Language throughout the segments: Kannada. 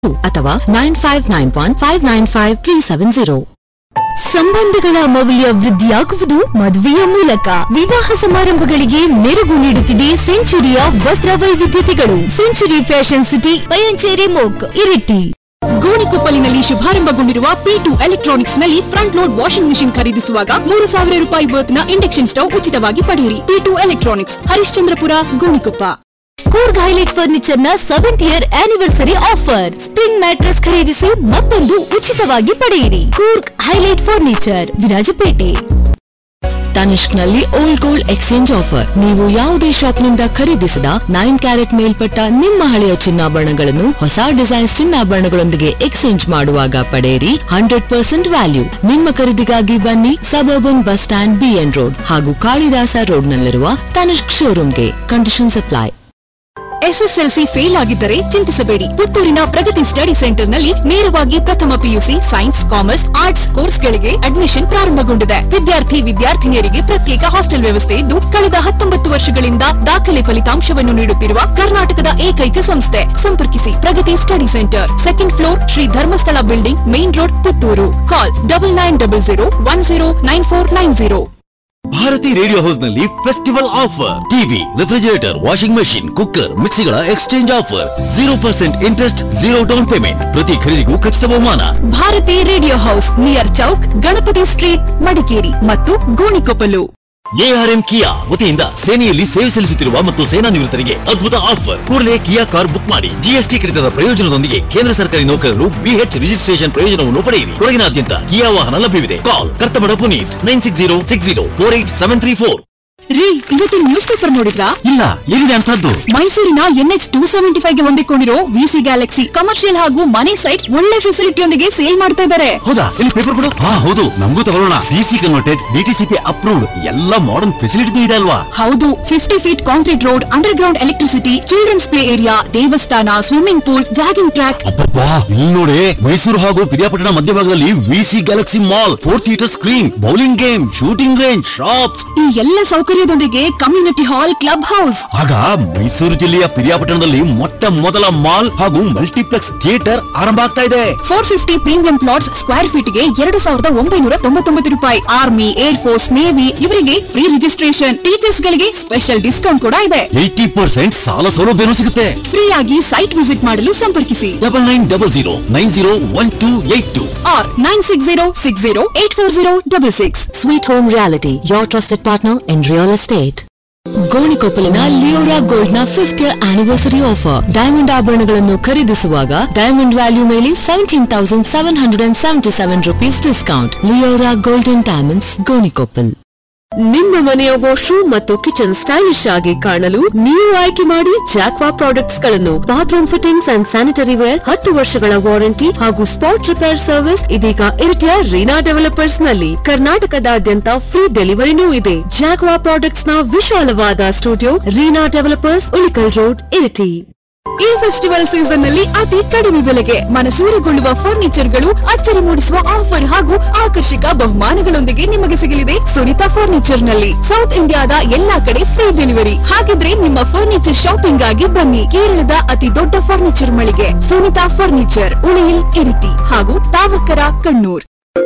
ಅಥವಾ nine five nine one five nine five three seven zero ಸಂಬಂಧಗಳ ಮೌಲ್ಯ ವೃದ್ಧಿಯಾಗುವುದು ಮದುವೆಯ ಮೂಲಕ ವಿವಾಹ ಸಮಾರಂಭಗಳಿಗೆ ಮೆರುಗು ನೀಡುತ್ತಿದೆ ಸೆಂಚುರಿಯ ವಸ್ತ್ರ ವೈವಿಧ್ಯತೆಗಳು ಸೆಂಚುರಿ ಫ್ಯಾಷನ್ ಸಿಟಿ ಪಯಂಚೇರಿ ಮೋಕ್ ಇರಿಟಿ ಗೋಣಿಕೊಪ್ಪಲಿನಲ್ಲಿ ಶುಭಾರಂಭಗೊಂಡಿರುವ ಪಿ ಟು ಎಲೆಕ್ಟ್ರಾನಿಕ್ಸ್ ನಲ್ಲಿ ಫ್ರಂಟ್ ಲೋಡ್ ವಾಷಿಂಗ್ ಮಿಷಿನ್ ಖರೀದಿಸುವಾಗ ಮೂರು ಸಾವಿರ ರೂಪಾಯಿ ವರ್ತ್ನ ಇಂಡಕ್ಷನ್ ಸ್ಟವ್ ಉಚಿತವಾಗಿ ಪಡೆಯಿರಿ P two electronics Harishchandrapura Gonikoppa Coorg highlight furniture ನ seventh year anniversary offer spring mattress ಖರೀದಿಸಿ ಮತ್ತೊಂದು ಉಚಿತವಾಗಿ ಪಡೆಯಿರಿ ಕೂರ್ಗ್ ಹೈಲೈಟ್ ಫರ್ನಿಚರ್ ವಿರಾಜಪೇಟೆ ತನಿಷ್ಕ್ ನಲ್ಲಿ ಓಲ್ಡ್ ಗೋಲ್ಡ್ ಎಕ್ಸ್ಚೇಂಜ್ ಆಫರ್ ನೀವು ಯಾವುದೇ ಶಾಪ್ನಿಂದ ಖರೀದಿಸಿದ ನೈನ್ ಕ್ಯಾರೆಟ್ ಮೇಲ್ಪಟ್ಟ ನಿಮ್ಮ ಹಳೆಯ ಚಿನ್ನಾಭರಣಗಳನ್ನು ಹೊಸ ಡಿಸೈನ್ಸ್ ಚಿನ್ನಾಭರಣಗಳೊಂದಿಗೆ ಎಕ್ಸ್ಚೇಂಜ್ ಮಾಡುವಾಗ ಪಡೆಯಿರಿ ಹಂಡ್ರೆಡ್ ಪರ್ಸೆಂಟ್ ವ್ಯಾಲ್ಯೂ ನಿಮ್ಮ ಖರೀದಿಗಾಗಿ ಬನ್ನಿ suburban bus stand B N road ಹಾಗೂ Kalidasa ರೋಡ್ನಲ್ಲಿರುವ Tanishq ಶೋರೂಮ್ಗೆ condition apply SSLC fail ಆಗಿದ್ದರೆ ಚಿಂತಿಸಬೇಡಿ ಪುತ್ತೂರಿನ ಪ್ರಗತಿ ಸ್ಟಡಿ ಸೆಂಟರ್ ನಲ್ಲಿ ನೇರವಾಗಿ ಪ್ರಥಮ ಪಿಯುಸಿ ಸೈನ್ಸ್ ಕಾಮರ್ಸ್ ಆರ್ಟ್ಸ್ ಕೋರ್ಸ್ಗಳಿಗೆ ಅಡ್ಮಿಷನ್ ಪ್ರಾರಂಭಗೊಂಡಿದೆ ವಿದ್ಯಾರ್ಥಿ ವಿದ್ಯಾರ್ಥಿನಿಯರಿಗೆ ಪ್ರತ್ಯೇಕ ಹಾಸ್ಟೆಲ್ ವ್ಯವಸ್ಥೆ ಇದ್ದು ಕಳೆದ ಹತ್ತೊಂಬತ್ತು ವರ್ಷಗಳಿಂದ ದಾಖಲೆ ಫಲಿತಾಂಶವನ್ನು ನೀಡುತ್ತಿರುವ ಕರ್ನಾಟಕದ ಏಕೈಕ ಸಂಸ್ಥೆ ಸಂಪರ್ಕಿಸಿ Pragati study centre second floor Shri Dharmasthala building main road Puttur call double nine double zero one zero nine four nine zero Bharati radio house ನಲ್ಲಿ festival offer TV refrigerator washing machine cooker ಮಿಕ್ಸಿಗಳ exchange offer zero percent interest zero down payment ಪ್ರತಿ ಖರೀದಿಗೂ ಖಚಿತ ಬಹುಮಾನ Bharati radio house near chowk Ganapati street Madikeri ಮತ್ತು ಗೋಣಿಕೊಪ್ಪಲು ಎಆರ್ಎಂ ಕಿಯಾ ವತಿಯಿಂದ ಸೇನೆಯಲ್ಲಿ ಸೇವೆ ಸಲ್ಲಿಸುತ್ತಿರುವ ಮತ್ತು ಸೇನಾ ನಿವೃತ್ತರಿಗೆ ಅದ್ಭುತ ಆಫರ್ ಕೂಡಲೇ ಕಿಯಾ ಕಾರ್ ಬುಕ್ ಮಾಡಿ ಜಿಎಸ್ಟಿ ಕಡಿತದ ಪ್ರಯೋಜನದೊಂದಿಗೆ ಕೇಂದ್ರ ಸರ್ಕಾರಿ ನೌಕರರು ಬಿಎಚ್ ರಿಜಿಸ್ಟ್ರೇಷನ್ ಪ್ರಯೋಜನವನ್ನು ಪಡೆಯಿರಿ ಕೊಡಗಿನಾದ್ಯಂತ ಕಿಯಾ ವಾಹನ ಲಭ್ಯವಿದೆ call Kartamada Puneeth nine six zero six zero four eight seven three four ರೀ ಇವತ್ತಿನ ನ್ಯೂಸ್ ಪೇಪರ್ ನೋಡಿದ್ರಾ ಇಲ್ಲ ಎಲ್ಲಿದೆ ಅಂತದ್ದು ಮೈಸೂರಿನ ಎನ್ಎಚ್ ಟೂ ಸೆವೆಂಟಿ ಫೈವ್ ಗೆ ಹೊಂದಿಕೊಂಡಿರೋ ವಿಸಿ ಗ್ಯಾಲಕ್ಸಿ ಕಮರ್ಷಿಯಲ್ ಹಾಗೂ ಮನಿ ಸೈಟ್ ಒಳ್ಳೆ ಫೆಸಿಲಿಟಿಯೊಂದಿಗೆ ಸೇಲ್ ಮಾಡ್ತಾ ಇದ್ದಾರೆ ಹೌದಾ ಇಲ್ಲಿ ಪೇಪರ್ ಕೊಡು ಹಾ ಹೌದು ನಮಗೂ ತಗೊಳ್ಳೋಣ ಡಿಸಿ ಕನ್ವರ್ಟೆಡ್ ಡಿಟಿಸಿಪಿ ಅಪ್ರೂವ್ಡ್ ಎಲ್ಲ ಮಾಡರ್ನ್ ಫೆಸಿಲಿಟಿ ಇದೆ ಅಲ್ವಾ ಹೌದು fifty feet concrete road underground electricity children's play area ದೇವಸ್ಥಾನ ಸ್ವಿಮ್ಮಿಂಗ್ ಪೂಲ್ ಜಾಗಿಂಗ್ ಟ್ರ್ಯಾಕ್ ಅಬ್ಬಬ್ಬಾ ಇಲ್ಲಿ ನೋಡಿ ಮೈಸೂರು ಹಾಗೂ ಪಿರಿಯಾಪಟ್ಟಣ ಮಧ್ಯಭಾಗದಲ್ಲಿ VC galaxy mall four theatre screen bowling game shooting range shops ಈ ಎಲ್ಲ ಸೌಕರ್ಯದೊಂದಿಗೆ ಕಮ್ಯುನಿಟಿ ಹಾಲ್ ಕ್ಲಬ್ ಹೌಸ್ ಆಗ ಮೈಸೂರು ಜಿಲ್ಲೆಯ ಪಿರಿಯಾಪಟ್ಟಣದಲ್ಲಿ ಮೊಟ್ಟ ಮೊದಲ ಮಾಲ್ ಹಾಗೂ ಮಲ್ಟಿಪ್ಲೆಕ್ಸ್ ಥಿಯೇಟರ್ ಆರಂಭ ಆಗ್ತಾ ಇದೆ four fifty premium plots square feet ಗೆ ಎರಡು ಸಾವಿರದ ಒಂಬೈನೂರ ತೊಂಬತ್ತೊಂಬತ್ತು ರೂಪಾಯಿ ಆರ್ಮಿ ಏರ್ ಫೋರ್ಸ್ ನೇವಿ ಇವರಿಗೆ ಫ್ರೀ ರಿಜಿಸ್ಟ್ರೇಷನ್ ಟೀಚರ್ಸ್ ಗಳಿಗೆ ಸ್ಪೆಷಲ್ ಡಿಸ್ಕೌಂಟ್ ಕೂಡ ಇದೆ ಏಯ್ಟಿ ಪರ್ಸೆಂಟ್ ಸಾಲ ಸೌಲಭ್ಯನೂ ಸಿಗುತ್ತೆ ಫ್ರೀ ಆಗಿ ಸೈಟ್ ವಿಸಿಟ್ ಮಾಡಲು ಸಂಪರ್ಕಿಸಿ double nine double zero nine zero one two eight two or nine six zero six zero eight four zero double six sweet home realty your trusted partner in real estate ಗೋಣಿಕೊಪ್ಪಲಿನ ಲಿಯೋರಾ ಗೋಲ್ಡ್ ನ fifth year anniversary offer diamond ಆಭರಣಗಳನ್ನು ಖರೀದಿಸುವಾಗ ಡೈಮಂಡ್ ವ್ಯಾಲ್ಯೂ ಮೇಲೆ seventeen thousand seven hundred and seventy seven rupees discount Leora golden diamonds Gonikoppal ನಿಮ್ಮ ಮನೆಯ ವಾಶ್ರೂಮ್ ಮತ್ತು ಕಿಚನ್ ಸ್ಟೈಲಿಶ್ ಆಗಿ ಕಾಣಲು ನೀವು ಆಯ್ಕೆ ಮಾಡಿ ಜಾಕ್ವಾ ಪ್ರಾಡಕ್ಟ್ಸ್ ಗಳನ್ನು bathroom fittings and sanitary ware ಹತ್ತು ವರ್ಷಗಳ ವಾರಂಟಿ ಹಾಗೂ ಸ್ಪಾಟ್ ರಿಪೇರ್ ಸರ್ವಿಸ್ ಇದೀಗ ಇರಿಟಿಯ ರೀನಾ ಡೆವಲಪರ್ಸ್ ನಲ್ಲಿ ಕರ್ನಾಟಕದಾದ್ಯಂತ ಫ್ರೀ ಡೆಲಿವರಿನೂ ಇದೆ ಜಾಕ್ವಾ ಪ್ರಾಡಕ್ಟ್ಸ್ ನ ವಿಶಾಲವಾದ studio Reena developers Ulikal road Iritty ಈ ಫೆಸ್ಟಿವಲ್ ಸೀಸನ್ ನಲ್ಲಿ ಅತಿ ಕಡಿಮೆ ಬೆಲೆಗೆ ಮನಸೂರೆಗೊಳ್ಳುವ ಫರ್ನಿಚರ್ ಗಳು ಅಚ್ಚರಿ ಮೂಡಿಸುವ ಆಫರ್ ಹಾಗೂ ಆಕರ್ಷಕ ಬಹುಮಾನಗಳೊಂದಿಗೆ ನಿಮಗೆ ಸಿಗಲಿದೆ ಸುನಿತಾ ಫರ್ನಿಚರ್ ನಲ್ಲಿ ಸೌತ್ ಇಂಡಿಯಾದ ಎಲ್ಲಾ ಕಡೆ ಫ್ರೀ ಡೆಲಿವರಿ ಹಾಗಿದ್ರೆ ನಿಮ್ಮ ಫರ್ನಿಚರ್ ಶಾಪಿಂಗ್ ಆಗಿ ಬನ್ನಿ ಕೇರಳದ ಅತಿ ದೊಡ್ಡ ಫರ್ನಿಚರ್ ಮಳಿಗೆ ಸುನಿತಾ ಫರ್ನಿಚರ್ ಉಳಿಯಿಲ್ ಇರಿಟಿ ಹಾಗೂ ತಾವಕರ ಕಣ್ಣೂರ್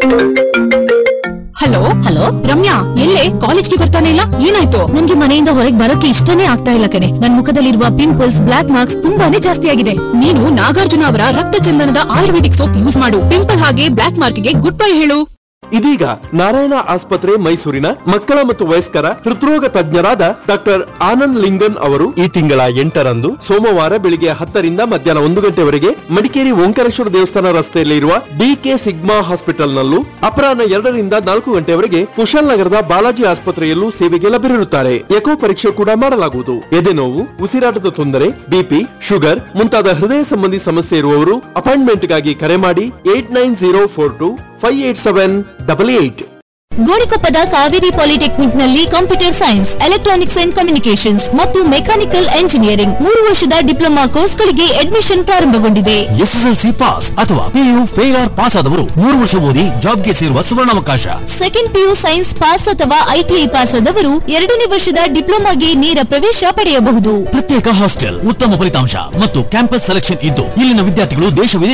ಹಲೋ ಹಲೋ ರಮ್ಯಾ ಎಲ್ಲೇ ಕಾಲೇಜ್ಗೆ ಬರ್ತಾನೆ ಇಲ್ಲ ಏನಾಯ್ತು ನನ್ಗೆ ಮನೆಯಿಂದ ಹೊರಗೆ ಬರೋಕೆ ಇಷ್ಟನೇ ಆಗ್ತಾ ಇಲ್ಲ ಕಣೆ ನನ್ ಮುಖದಲ್ಲಿರುವ ಪಿಂಪಲ್ಸ್ ಬ್ಲಾಕ್ ಮಾರ್ಕ್ಸ್ ತುಂಬಾನೇ ಜಾಸ್ತಿ ಆಗಿದೆ ನೀನು ನಾಗಾರ್ಜುನ ಅವರ ರಕ್ತ ಚಂದನದ ಆಯುರ್ವೇದಿಕ್ ಸೋಪ್ ಯೂಸ್ ಮಾಡು ಪಿಂಪಲ್ ಹಾಗೆ ಬ್ಲಾಕ್ ಮಾರ್ಕ್ಗೆ ಗುಡ್ ಬೈ ಹೇಳು ಇದೀಗ ನಾರಾಯಣ ಆಸ್ಪತ್ರೆ ಮೈಸೂರಿನ ಮಕ್ಕಳ ಮತ್ತು ವಯಸ್ಕರ ಹೃದ್ರೋಗ ತಜ್ಞರಾದ ಡಾಕ್ಟರ್ ಆನಂದ್ ಲಿಂಗನ್ ಅವರು ಈ ತಿಂಗಳ ಎಂಟರಂದು ಸೋಮವಾರ ಬೆಳಿಗ್ಗೆ ಹತ್ತರಿಂದ ಮಧ್ಯಾಹ್ನ ಒಂದು ಗಂಟೆವರೆಗೆ ಮಡಿಕೇರಿ ಓಂಕಾರೇಶ್ವರ ದೇವಸ್ಥಾನ ರಸ್ತೆಯಲ್ಲಿ ಇರುವ ಡಿಕೆ ಸಿಗ್ಮಾ ಹಾಸ್ಪಿಟಲ್ ನಲ್ಲೂ ಅಪರಾಹ್ನ ಎರಡರಿಂದ ನಾಲ್ಕು ಗಂಟೆವರೆಗೆ ಕುಶಾಲನಗರದ ಬಾಲಾಜಿ ಆಸ್ಪತ್ರೆಯಲ್ಲೂ ಸೇವೆಗೆ ಲಭ್ಯರಿರುತ್ತಾರೆ ಎಕೋ ಪರೀಕ್ಷೆ ಕೂಡ ಮಾಡಲಾಗುವುದು ಎದೆನೋವು ಉಸಿರಾಟದ ತೊಂದರೆ ಬಿಪಿ ಶುಗರ್ ಮುಂತಾದ ಹೃದಯ ಸಂಬಂಧಿ ಸಮಸ್ಯೆ ಇರುವವರು ಅಪಾಯಿಂಟ್ಮೆಂಟ್ಗಾಗಿ ಕರೆ ಮಾಡಿ eight nine zero four two five eight seven double eight ಗೋಣಿಕೊಪ್ಪದ ಕಾವೇರಿ ಪಾಲಿಟೆಕ್ನಿಕ್ ನಲ್ಲಿ computer science electronics and communications ಮತ್ತು ಮೆಕ್ಯಾನಿಕಲ್ ಎಂಜಿನಿಯರಿಂಗ್ ಮೂರು ವರ್ಷದ ಡಿಪ್ಲೊಮಾ ಕೋರ್ಸ್ಗಳಿಗೆ ಅಡ್ಮಿಷನ್ ಪ್ರಾರಂಭಗೊಂಡಿದೆ ಎಸ್ಎಸ್ಎಲ್ಸಿ ಪಾಸ್ ಅಥವಾ ಪಿಯು ಫೇಲ್ ಆರ್ ಪಾಸ್ ಆದವರು ಮೂರು ವರ್ಷ ಓದಿ ಜಾಬ್ಗೆ ಸೇರುವ ಸುವರ್ಣಾವಕಾಶ ಸೆಕೆಂಡ್ ಪಿಯು ಸೈನ್ಸ್ ಪಾಸ್ ಅಥವಾ ಐಟಿಐ ಪಾಸ್ ಆದವರು ಎರಡನೇ ವರ್ಷದ ಡಿಪ್ಲೊಮಾಗೆ ನೇರ ಪ್ರವೇಶ ಪಡೆಯಬಹುದು ಪ್ರತ್ಯೇಕ ಹಾಸ್ಟೆಲ್ ಉತ್ತಮ ಫಲಿತಾಂಶ ಮತ್ತು ಕ್ಯಾಂಪಸ್ ಸೆಲೆಕ್ಷನ್ ಇದ್ದು ಇಲ್ಲಿನ ವಿದ್ಯಾರ್ಥಿಗಳು ದೇಶ